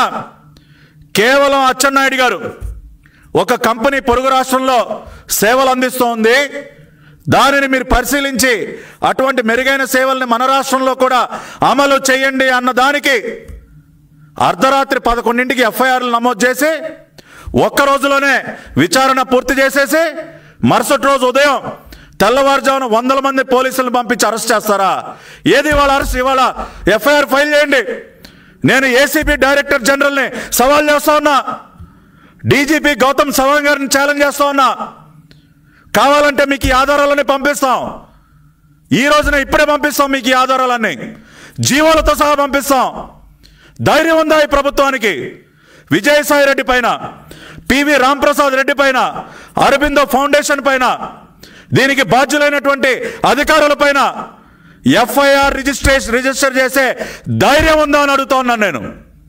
కేవలం అచ్చెన్నాయుడు గారు ఒక కంపెనీ పొరుగు రాష్ట్రంలో సేవలు అందిస్తూ ఉంది దానిని మీరు పరిశీలించి అటువంటి మెరుగైన సేవల్ని మన రాష్ట్రంలో కూడా అమలు చేయండి అన్న దానికి అర్ధరాత్రి పదకొండింటికి ఎఫ్ఐఆర్లు నమోదు చేసి ఒక్క రోజులోనే విచారణ పూర్తి చేసేసి మరుసటి రోజు ఉదయం తెల్లవారుజామున వందల మంది పోలీసులను పంపించి అరెస్ట్ చేస్తారా ఏది ఇవాళ అరెస్ట్ ఇవాళ ఎఫ్ఐఆర్ ఫైల్ చేయండి నేను ఏసీబీ డైరెక్టర్ జనరల్ని సవాల్ చేస్తా ఉన్నా డీజీపీ గౌతమ్ సవాంగ్ గారిని ఛాలెంజ్ చేస్తా ఉన్నా కావాలంటే మీకు ఈ ఆధారాలన్నీ పంపిస్తాం ఈ రోజున ఇప్పుడే పంపిస్తాం మీకు ఈ ఆధారాలన్నీ జీవోలతో సహా పంపిస్తాం ధైర్యం ఉందా ఈ ప్రభుత్వానికి విజయసాయి రెడ్డి పైన పివి రాంప్రసాద్ రెడ్డి పైన అరబిందో ఫౌండేషన్ పైన దీనికి బాధ్యులైనటువంటి అధికారుల పైన ఎఫ్ఐఆర్ రిజిస్ట్రేషన్ రిజిస్టర్ చేసే ధైర్యం ఉందా అని అడుగుతా ఉన్నాను నేను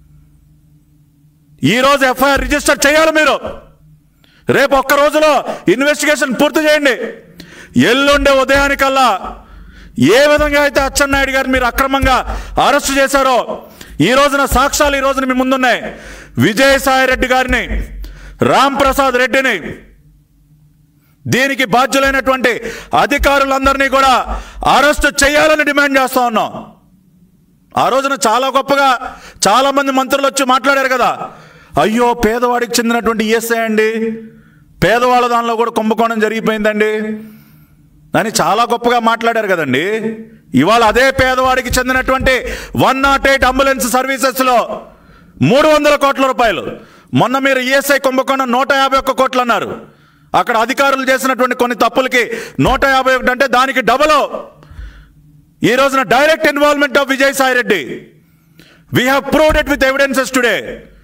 ఈరోజు ఎఫ్ఐఆర్ రిజిస్టర్ చేయాలి మీరు రేపు ఒక్క రోజులో ఇన్వెస్టిగేషన్ పూర్తి చేయండి ఎల్లుండే ఉదయానికల్లా ఏ విధంగా అయితే అచ్చెన్నాయుడు గారు మీరు అక్రమంగా అరెస్ట్ చేశారో ఈ రోజున సాక్ష్యాలు ఈ రోజున మీ ముందున్నాయి విజయసాయి రెడ్డి గారిని రామ్ ప్రసాద్ రెడ్డిని దీనికి బాధ్యులైనటువంటి అధికారులందరినీ కూడా అరెస్ట్ చేయాలని డిమాండ్ చేస్తా ఉన్నాం ఆ రోజున చాలా గొప్పగా చాలా మంది మంత్రులు వచ్చి మాట్లాడారు కదా అయ్యో పేదవాడికి చెందినటువంటి ఈఎస్ఐ అండి పేదవాళ్ళ దానిలో కూడా కుంభకోణం జరిగిపోయిందండి అని చాలా గొప్పగా మాట్లాడారు కదండి ఇవాళ అదే పేదవాడికి చెందినటువంటి వన్ నాట్ ఎయిట్ అంబులెన్స్ సర్వీసెస్లో మూడు వందల కోట్ల రూపాయలు మొన్న మీరు ఈఎస్ఐ కుంభకోణం నూట యాభై ఒక్క కోట్లు అన్నారు అక్కడ అధికారులు చేసినటువంటి కొన్ని తప్పులకి నూట యాభై ఒకటి అంటే దానికి డబల్ ఈ రోజున direct involvement of Vijayasai Reddy we have proved it with evidences today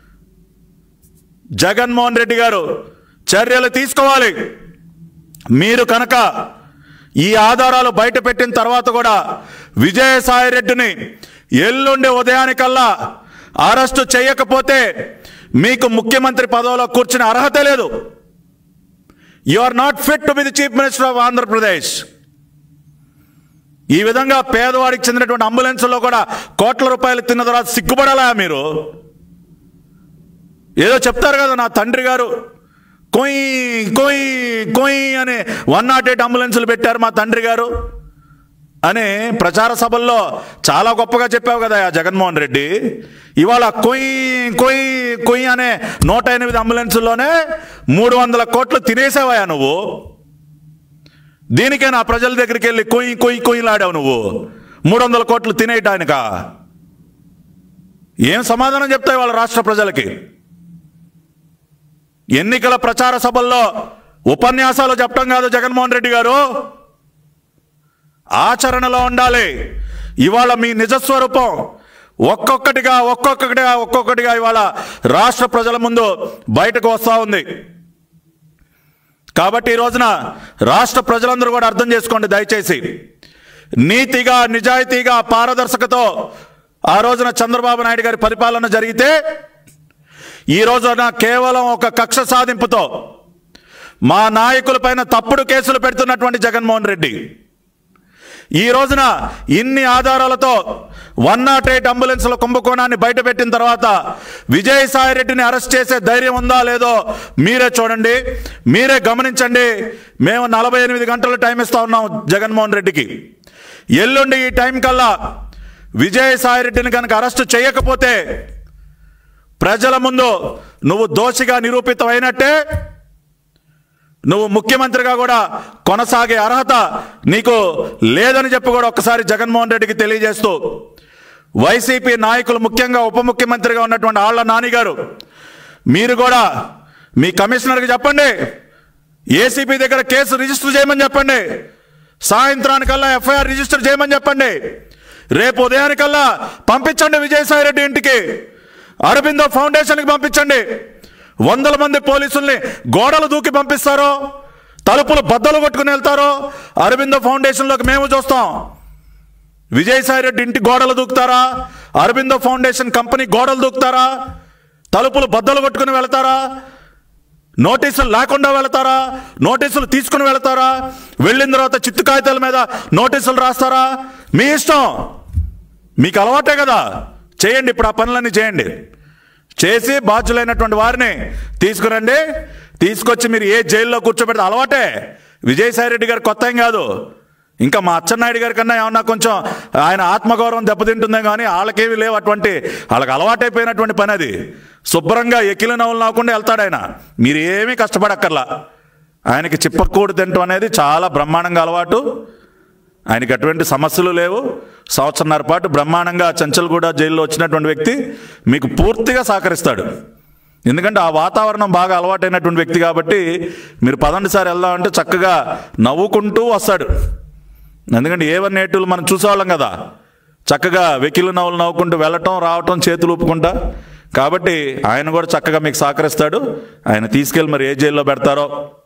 Jaganmohan Reddy గారు చర్యలు తీసుకోవాలి మీరు కనుక ఈ ఆధారాలు బయట పెట్టిన తర్వాత కూడా విజయసాయి రెడ్డిని ఎల్లుండి ఉదయానికల్లా అరెస్టు చేయకపోతే మీకు ముఖ్యమంత్రి పదవిలో కూర్చునే అర్హత లేదు you are not fit to be the chief minister of Andhra Pradesh ఈ విధంగా పేదవాడికి చెందినటువంటి అంబులెన్స్లో కూడా కోట్ల రూపాయలు తిన్న తర్వాత సిగ్గుపడాలా మీరు ఏదో చెప్తారు కదా నా తండ్రి గారు కొయ్ కొయ్ కొయ్ అని వన్ నాట్ ఎయిట్ అంబులెన్సులు పెట్టారు మా తండ్రి గారు అని ప్రచార సభల్లో చాలా గొప్పగా చెప్పావు కదా ఆ జగన్మోహన్ రెడ్డి ఇవాళ కొయ్ కొయ్ కొయ్ అనే నూట ఎనిమిది అంబులెన్సుల్లోనే మూడు వందల కోట్లు తినేసావా నువ్వు దీనికే నా ప్రజల దగ్గరికి వెళ్ళి కొయ్యి కొయ్యి కొయ్యిలాడావు నువ్వు మూడు వందల కోట్లు తినేయటానిక ఏం సమాధానం చెప్తాయి వాళ్ళ రాష్ట్ర ప్రజలకి ఎన్నికల ప్రచార సభల్లో ఉపన్యాసాలు చెప్పడం కాదు జగన్మోహన్ రెడ్డి గారు ఆచరణలో ఉండాలి ఇవాళ మీ నిజస్వరూపం ఒక్కొక్కటిగా ఒక్కొక్కటిగా ఒక్కొక్కటిగా ఇవాళ రాష్ట్ర ప్రజల ముందు బయటకు వస్తూ ఉంది కాబట్టి ఈ రోజున రాష్ట్ర ప్రజలందరూ కూడా అర్థం చేసుకోండి దయచేసి నీతిగా నిజాయితీగా పారదర్శకతో ఆ రోజున చంద్రబాబు నాయుడు గారి పరిపాలన జరిగితే ఈ రోజున కేవలం ఒక కక్ష సాధింపుతో మా నాయకులపైన తప్పుడు కేసులు పెడుతున్నటువంటి జగన్మోహన్ రెడ్డి ఈ రోజున ఇన్ని ఆధారాలతో వన్ నాట్ ఎయిట్ అంబులెన్స్ల కుంభకోణాన్ని బయటపెట్టిన తర్వాత విజయసాయి రెడ్డిని అరెస్ట్ చేసే ధైర్యం ఉందా లేదో మీరే చూడండి మీరే గమనించండి మేము నలభై ఎనిమిది గంటలు టైం ఇస్తా ఉన్నాం జగన్మోహన్ రెడ్డికి ఎల్లుండి ఈ టైం కల్లా విజయసాయి రెడ్డిని కనుక అరెస్ట్ చేయకపోతే ప్రజల ముందు నువ్వు దోషిగా నిరూపితమైనట్టే నువ్వు ముఖ్యమంత్రిగా కూడా కొనసాగే అర్హత నీకు లేదని చెప్పి కూడా ఒక్కసారి జగన్మోహన్ రెడ్డికి తెలియజేస్తూ వైసీపీ నాయకులు ముఖ్యంగా ఉప ముఖ్యమంత్రిగా ఉన్నటువంటి ఆళ్ల నాని గారు మీరు కూడా మీ కమిషనర్కి చెప్పండి ఏసీపీ దగ్గర కేసు రిజిస్టర్ చేయమని చెప్పండి సాయంత్రానికల్లా ఎఫ్ఐఆర్ రిజిస్టర్ చేయమని చెప్పండి రేపు ఉదయానికల్లా పంపించండి విజయసాయి రెడ్డి ఇంటికి అరబిందో ఫౌండేషన్కి పంపించండి వందల మంది పోలీసుల్ని గోడలు దూకి పంపిస్తారో తలుపులు బద్దలు కొట్టుకుని వెళ్తారో అరబిందో ఫౌండేషన్లోకి మేము చూస్తాం విజయసాయి రెడ్డి ఇంటి గోడలు దూకుతారా అరబిందో ఫౌండేషన్ కంపెనీ గోడలు దూకుతారా తలుపులు బద్దలు కొట్టుకుని వెళ్తారా నోటీసులు లేకుండా వెళతారా నోటీసులు తీసుకుని వెళతారా వెళ్ళిన తర్వాత చిత్తు కాగితాల మీద నోటీసులు రాస్తారా మీ ఇష్టం మీకు అలవాటే కదా చేయండి ఇప్పుడు ఆ పనులన్నీ చేయండి చేసి బాధ్యులైనటువంటి వారిని తీసుకురండి తీసుకొచ్చి మీరు ఏ జైల్లో కూర్చోబెడితే అలవాటే విజయసాయి రెడ్డి గారు కొత్త ఏం కాదు ఇంకా మా అచ్చెన్నాయుడు గారి కన్నా ఏమన్నా కొంచెం ఆయన ఆత్మగౌరవం దెబ్బతింటుందే కానీ వాళ్ళకేవి లేవు అటువంటి వాళ్ళకి అలవాటైపోయినటువంటి పని అది శుభ్రంగా ఎక్కిల నవ్వులు నవ్వకుండా వెళ్తాడు ఆయన మీరు ఏమీ కష్టపడక్కర్లా ఆయనకి చిప్పకూడు తింటం అనేది చాలా బ్రహ్మాండంగా అలవాటు ఆయనకి అటువంటి సమస్యలు లేవు సంవత్సరంన్నర పాటు బ్రహ్మాండంగా చంచల్గూడ జైల్లో వచ్చినటువంటి వ్యక్తి మీకు పూర్తిగా సహకరిస్తాడు ఎందుకంటే ఆ వాతావరణం బాగా అలవాటైనటువంటి వ్యక్తి కాబట్టి మీరు పదండి సార్ వెళ్దామంటే చక్కగా నవ్వుకుంటూ వస్తాడు ఎందుకంటే ఏవన్ నేటివ్లు మనం చూసేవాళ్ళం కదా చక్కగా వెకిలు నవ్వులు నవ్వుకుంటూ వెళ్ళటం రావటం చేతులు ఊపుకుంటా కాబట్టి ఆయన కూడా చక్కగా మీకు సహకరిస్తాడు ఆయన తీసుకెళ్ళి మరి ఏ జైల్లో పెడతారో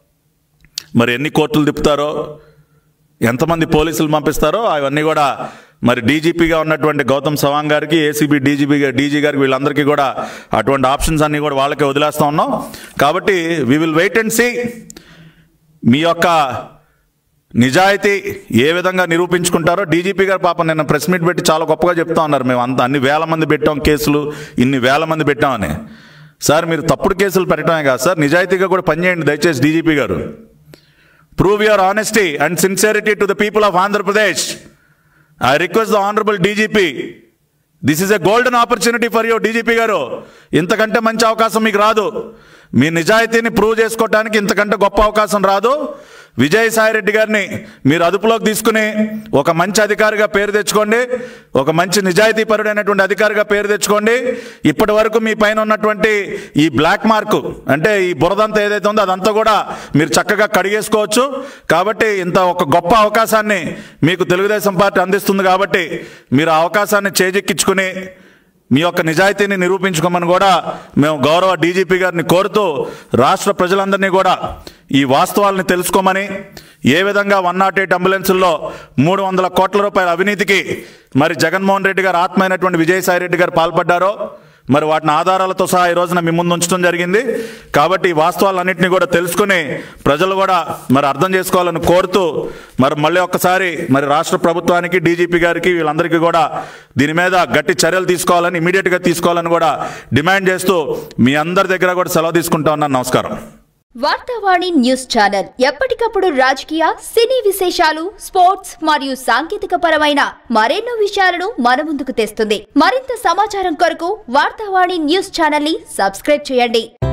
మరి ఎన్ని కోర్టులు తిప్పుతారో ఎంతమంది పోలీసులు పంపిస్తారో అవన్నీ కూడా మరి డీజీపీగా ఉన్నటువంటి గౌతమ్ సవాంగ్ గారికి ఏసీబీ డీజీపీ డీజీ గారికి వీళ్ళందరికీ కూడా అటువంటి ఆప్షన్స్ అన్నీ కూడా వాళ్ళకే వదిలేస్తా ఉన్నాం కాబట్టి we will wait and see మీ యొక్క నిజాయితీ ఏ విధంగా నిరూపించుకుంటారో డీజీపీ గారు పాపం నిన్న ప్రెస్ మీట్ పెట్టి చాలా గొప్పగా చెప్తా ఉన్నారు మేము అంత అన్ని వేల మంది పెట్టాం కేసులు ఇన్ని వేల మంది పెట్టామని సార్ మీరు తప్పుడు కేసులు పెట్టడమే కాదు సార్ నిజాయితీగా కూడా పనిచేయండి దయచేసి డీజీపీ గారు prove your honesty and sincerity to the people of Andhra Pradesh I request the honourable DGP this is a golden opportunity for you DGP గారు ఇంతకంటే మంచి అవకాశం మీకు రాదు మీ నిజాయితీని ప్రూవ్ చేసుకోవడానికి ఇంతకంటే గొప్ప అవకాశం రాదు విజయసాయి రెడ్డి గారిని మీరు అదుపులోకి తీసుకుని ఒక మంచి అధికారిగా పేరు తెచ్చుకోండి ఒక మంచి నిజాయితీ పరుడైనటువంటి అధికారిగా పేరు తెచ్చుకోండి ఇప్పటి వరకు మీ పైన ఉన్నటువంటి ఈ బ్లాక్ మార్కు అంటే ఈ బురదంతా ఏదైతే ఉందో అదంతా కూడా మీరు చక్కగా కడిగేసుకోవచ్చు కాబట్టి ఇంత ఒక గొప్ప అవకాశాన్ని మీకు తెలుగుదేశం పార్టీ అందిస్తుంది కాబట్టి మీరు ఆ అవకాశాన్ని చేజెక్కించుకుని మీ యొక్క నిజాయితీని నిరూపించుకోమని కూడా మేము గౌరవ డీజీపీ గారిని కోరుతూ రాష్ట్ర ప్రజలందరినీ కూడా ఈ వాస్తవాలను తెలుసుకోమని ఏ విధంగా వన్ నాట్ ఎయిట్ అంబులెన్సుల్లో మూడు వందల కోట్ల రూపాయల అవినీతికి మరి జగన్మోహన్ రెడ్డి గారు ఆత్మైనటువంటి విజయసాయి రెడ్డి గారు పాల్పడ్డారో మరి వాటిని ఆధారాలతో సహా ఈ రోజున మీ ముందు ఉంచడం జరిగింది కాబట్టి ఈ వాస్తవాలన్నింటినీ కూడా తెలుసుకుని ప్రజలు కూడా మరి అర్థం చేసుకోవాలని కోరుతూ మరి మళ్ళీ ఒక్కసారి మరి రాష్ట్ర ప్రభుత్వానికి డీజీపీ గారికి వీళ్ళందరికీ కూడా దీని మీద గట్టి చర్యలు తీసుకోవాలని ఇమీడియట్గా తీసుకోవాలని కూడా డిమాండ్ చేస్తూ మీ అందరి దగ్గర కూడా సెలవు తీసుకుంటా ఉన్నాను నమస్కారం వార్తావాణి న్యూస్ ఛానల్ ఎప్పటికప్పుడు రాజకీయ సినీ విశేషాలు స్పోర్ట్స్ మరియు సాంకేతిక పరమైన మరెన్నో విషయాలను మన ముందుకు తెస్తుంది మరింత సమాచారం కొరకు వార్తావాణి న్యూస్ ఛానల్ ని సబ్స్క్రైబ్ చేయండి